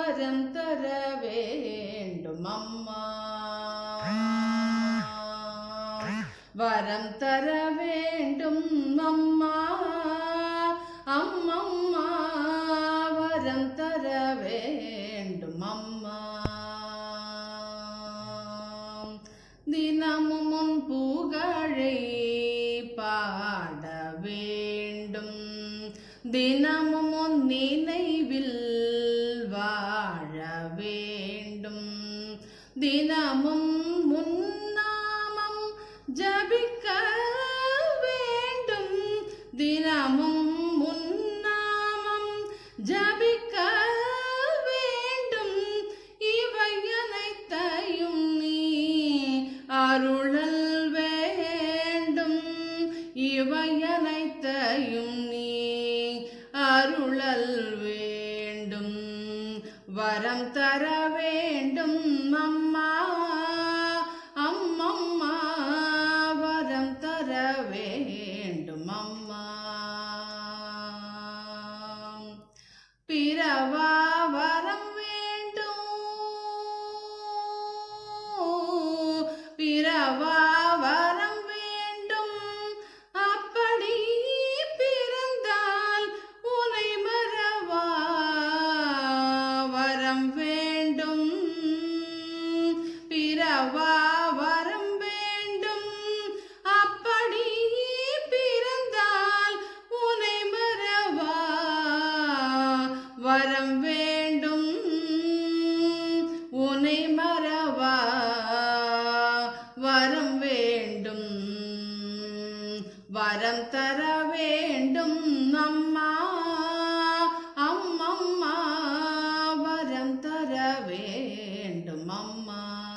வரம் தர வேண்டும் அம்மா வரம் தர வேண்டும் அம்மா அம்மம்மா வரம் தர வேண்டும் அம்மா தினமும் உன் புகழை பாட வேண்டும் தினமும் உன் நினைவில் வாழ வேண்டும் தினமும் முன்னாமம் ஜபிக்க வேண்டும் தினமும் முன்னாமம் ஜபிக்க வேண்டும் இவை அனைத்தையும் நீ அருளல் வேண்டும் இவை அனைத்தையும் நீ அருளல் வேண்டும் வரம் தர வேண்டும் அம்மா அம்மம்மா வரம் தர வேண்டும் அம்மா பிறவா வரம் வேண்டும் பிறவா வரம் வேண்டும் அப்படி பிறந்தால் உனை மறவா வரம் வேண்டும் பிறவா வரம் வேண்டும் அப்படி பிறந்தால் உனை மறவா வரம் வேண்டும் உனை மறவா வரம் வேண்டும் வரம் தர வேண்டும் அம்மா அம்மம்மா வரம் தர வேண்டும் அம்மா